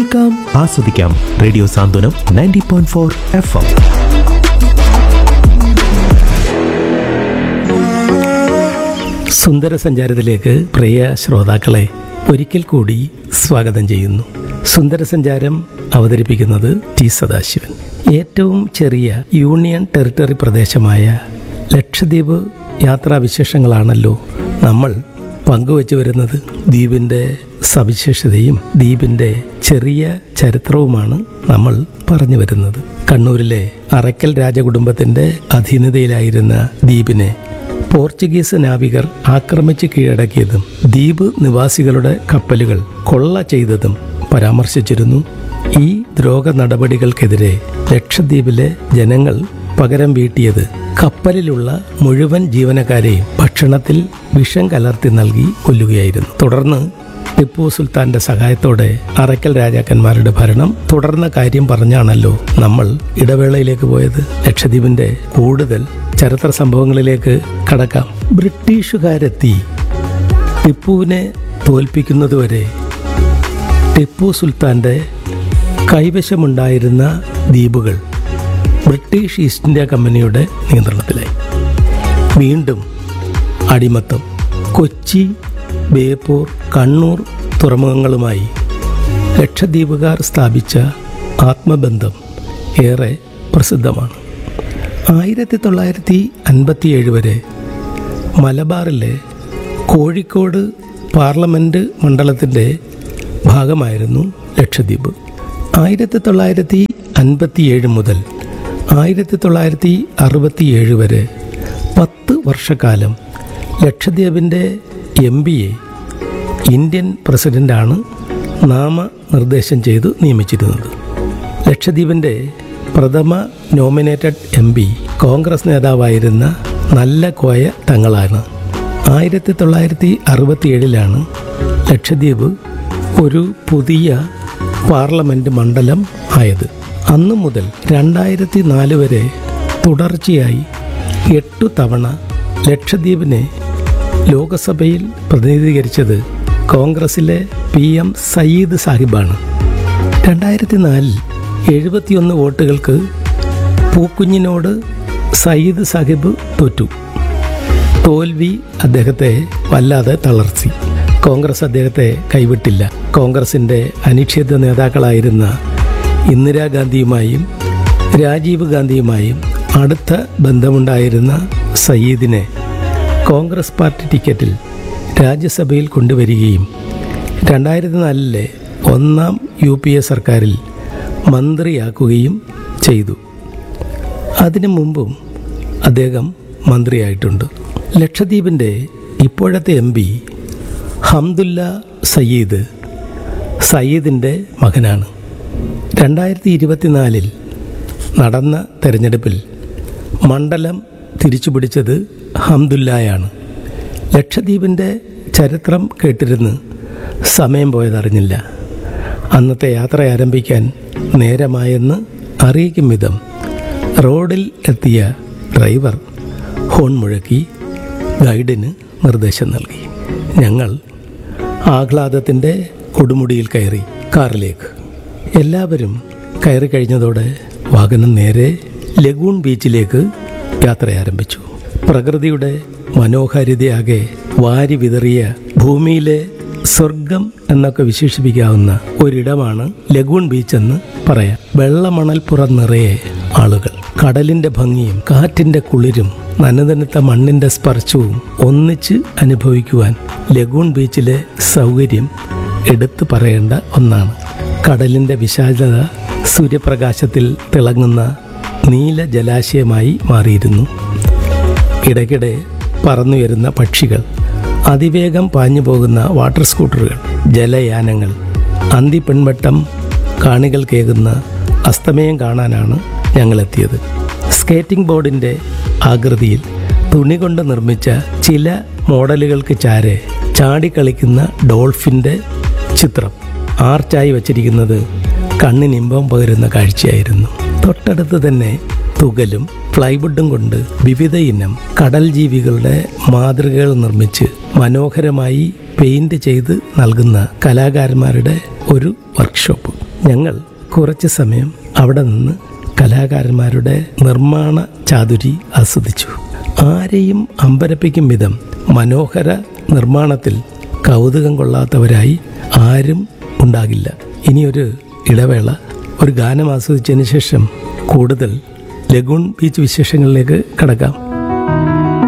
കേൾക്കാം ആസ്വദിക്കാം radio Santhwanam ninety point four F M സുന്ദര സഞ്ചാരത്തിലേക്ക് പ്രിയ ശ്രോതാക്കളെ ഒരിക്കൽ കൂടി സ്വാഗതം ചെയ്യുന്നു സുന്ദര സഞ്ചാരം അവതരിപ്പിക്കുന്നത് ടി സദാശിവൻ ഏറ്റവും ചെറിയ യൂണിയൻ ടെറിട്ടറി പ്രദേശമായ ലക്ഷദ്വീപ് യാത്രാവിശേഷങ്ങളാണല്ലോ നമ്മൾ പങ്കുവച്ചു വരുന്നത് ദ്വീപിൻ്റെ സവിശേഷതയും ദ്വീപിൻ്റെ ചെറിയ ചരിത്രവുമാണ് നമ്മൾ പറഞ്ഞു വരുന്നത് കണ്ണൂരിലെ അറക്കൽ രാജകുടുംബത്തിൻ്റെ അധീനതയിലായിരുന്ന ദ്വീപിനെ പോർച്ചുഗീസ് നാവികർ ആക്രമിച്ച് കീഴടക്കിയതും ദ്വീപ് നിവാസികളുടെ കപ്പലുകൾ കൊള്ള ചെയ്തതും പരാമർശിച്ചിരുന്നു ഈ ദ്രോഹ നടപടികൾക്കെതിരെ ലക്ഷദ്വീപിലെ ജനങ്ങൾ പകരം വീട്ടിയത് കപ്പലിലുള്ള മുഴുവൻ ജീവനക്കാരെയും ഭക്ഷണത്തിൽ വിഷം കലർത്തി നൽകി കൊല്ലുകയായിരുന്നു തുടർന്ന് ടിപ്പു സുൽത്താന്റെ സഹായത്തോടെ അറക്കൽ രാജാക്കന്മാരുടെ ഭരണം തുടർന്ന കാര്യം പറഞ്ഞാണല്ലോ നമ്മൾ ഇടവേളയിലേക്ക് പോയത് ലക്ഷദ്വീപിന്റെ കൂടുതൽ ചരിത്ര സംഭവങ്ങളിലേക്ക് കടക്കാം ബ്രിട്ടീഷുകാരെത്തി ടിപ്പുവിനെ തോൽപ്പിക്കുന്നതുവരെ ടിപ്പു സുൽത്താന്റെ കൈവശമുണ്ടായിരുന്ന ദ്വീപുകൾ ബ്രിട്ടീഷ് ഈസ്റ്റ് ഇന്ത്യ കമ്പനിയുടെ നിയന്ത്രണത്തിലായി വീണ്ടും അടിമത്തം കൊച്ചി ബേപ്പൂർ കണ്ണൂർ തുറമുഖങ്ങളുമായി ലക്ഷദ്വീപുകാർ സ്ഥാപിച്ച ആത്മബന്ധം ഏറെ പ്രസിദ്ധമാണ് ആയിരത്തി തൊള്ളായിരത്തി അൻപത്തിയേഴ് വരെ മലബാറിലെ കോഴിക്കോട് പാർലമെൻറ്റ് മണ്ഡലത്തിൻ്റെ ഭാഗമായിരുന്നു ലക്ഷദ്വീപ് ആയിരത്തി തൊള്ളായിരത്തി അൻപത്തിയേഴ് മുതൽ ആയിരത്തി തൊള്ളായിരത്തി അറുപത്തിയേഴ് വരെ പത്ത് വർഷക്കാലം ലക്ഷദ്വീപിൻ്റെ എം പിയെ ഇന്ത്യൻ പ്രസിഡൻ്റാണ് നാമനിർദ്ദേശം ചെയ്ത് നിയമിച്ചിരുന്നത് ലക്ഷദ്വീപിൻ്റെ പ്രഥമ നോമിനേറ്റഡ് എം പി കോൺഗ്രസ് നേതാവായിരുന്ന നല്ല കോയ തങ്ങളാണ് ആയിരത്തി തൊള്ളായിരത്തി അറുപത്തിയേഴിലാണ് ലക്ഷദ്വീപ് ഒരു പുതിയ പാർലമെൻറ്റ് മണ്ഡലം ആയത് അന്നു മുതൽ രണ്ടായിരത്തി നാല് വരെ തുടർച്ചയായി എട്ടു തവണ ലക്ഷദ്വീപിനെ ലോകസഭയിൽ പ്രതിനിധീകരിച്ചത് കോൺഗ്രസിലെ പി എം സയ്യിദ് സാഹിബാണ് രണ്ടായിരത്തി നാലിൽ എഴുപത്തിയൊന്ന് വോട്ടുകൾക്ക് പൂക്കുഞ്ഞിനോട് സയ്യിദ് സാഹിബ് തോറ്റു തോൽവി അദ്ദേഹത്തെ വല്ലാതെ തളർത്തി കോൺഗ്രസ് അദ്ദേഹത്തെ കൈവിട്ടില്ല കോൺഗ്രസിൻ്റെ അനിഷേധ നേതാക്കളായിരുന്ന ഇന്ദിരാഗാന്ധിയുമായും രാജീവ് ഗാന്ധിയുമായും അടുത്ത ബന്ധമുണ്ടായിരുന്ന സയ്യിദിനെ കോൺഗ്രസ് പാർട്ടി ടിക്കറ്റിൽ രാജ്യസഭയിൽ കൊണ്ടുവരികയും രണ്ടായിരത്തി നാലിലെ ഒന്നാം യു പി എ സർക്കാരിൽ മന്ത്രിയാക്കുകയും ചെയ്തു അതിനു മുമ്പും അദ്ദേഹം മന്ത്രിയായിട്ടുണ്ട് ലക്ഷദ്വീപിൻ്റെ ഇപ്പോഴത്തെ എം പി ഹംദുല്ല സയ്യിദ് സയ്യിദിൻ്റെ മകനാണ് രണ്ടായിരത്തി ഇരുപത്തിനാലിൽ നടന്ന തെരഞ്ഞെടുപ്പിൽ മണ്ഡലം തിരിച്ചുപിടിച്ചത് ഹംദുല്ലായാണ് ലക്ഷദ്വീപിൻ്റെ ചരിത്രം കേട്ടിരുന്ന് സമയം പോയതറിഞ്ഞില്ല അന്നത്തെ യാത്ര ആരംഭിക്കാൻ നേരമായെന്ന് അറിയിക്കും വിധം റോഡിൽ എത്തിയ ഡ്രൈവർ ഹോൺ മുഴക്കി ഗൈഡിന് നിർദ്ദേശം നൽകി ഞങ്ങൾ ആഹ്ലാദത്തിൻ്റെ കൊടുമുടിയിൽ കയറി കാറിലേക്ക് എല്ലാവരും കയറി കഴിഞ്ഞതോടെ വാഹനം നേരെ ലഗൂൺ ബീച്ചിലേക്ക് യാത്ര ആരംഭിച്ചു പ്രകൃതിയുടെ മനോഹാരിതയാകെ വാരി വിതറിയ ഭൂമിയിലെ സ്വർഗം എന്നൊക്കെ വിശേഷിപ്പിക്കാവുന്ന ഒരിടമാണ് ലഗൂൺ ബീച്ച് എന്ന് പറയാം വെള്ളമണൽപ്പുറം നിറയെ ആളുകൾ കടലിന്റെ ഭംഗിയും കാറ്റിന്റെ കുളിരും നനതനുത്ത മണ്ണിന്റെ സ്പർശവും ഒന്നിച്ച് അനുഭവിക്കുവാൻ ലഗൂൺ ബീച്ചിലെ സൗകര്യം എടുത്തു പറയേണ്ട ഒന്നാണ് കടലിന്റെ വിശാലത സൂര്യപ്രകാശത്തിൽ തിളങ്ങുന്ന നീല ജലാശയമായി മാറിയിരുന്നു ഇടയ്ക്കിടെ പറന്നുയരുന്ന പക്ഷികൾ അതിവേഗം പാഞ്ഞു പോകുന്ന വാട്ടർ സ്കൂട്ടറുകൾ ജലയാനങ്ങൾ അന്തി പെൺവട്ടം കാണികൾക്കേകുന്ന അസ്തമയം കാണാനാണ് ഞങ്ങളെത്തിയത് സ്കേറ്റിംഗ് ബോർഡിൻ്റെ ആകൃതിയിൽ തുണി കൊണ്ട് നിർമ്മിച്ച ചില മോഡലുകൾക്ക് ചാരെ ചാടിക്കളിക്കുന്ന ഡോൾഫിൻ്റെ ചിത്രം ആർച്ചായി വച്ചിരിക്കുന്നത് കണ്ണിനിമ്പം പകരുന്ന കാഴ്ചയായിരുന്നു തൊട്ടടുത്ത് തന്നെ തുകലും പ്ലൈവുഡും കൊണ്ട് വിവിധ ഇനം കടൽ ജീവികളുടെ മാതൃകകൾ നിർമ്മിച്ച് മനോഹരമായി പെയിന്റ് ചെയ്ത് നൽകുന്ന കലാകാരന്മാരുടെ ഒരു വർക്ക്ഷോപ്പ് ഞങ്ങൾ കുറച്ച് സമയം അവിടെ നിന്ന് കലാകാരന്മാരുടെ നിർമ്മാണ ചാതുരി ആസ്വദിച്ചു ആരെയും അമ്പരപ്പിക്കും വിധം മനോഹര നിർമ്മാണത്തിൽ കൗതുകം കൊള്ളാത്തവരായി ആരും ഉണ്ടാകില്ല ഇനിയൊരു ഇടവേള ഒരു ഗാനം ആസ്വദിച്ചതിന് ശേഷം കൂടുതൽ ലഗൂൺ ബീച്ച് വിശേഷങ്ങളിലേക്ക് കടക്കാം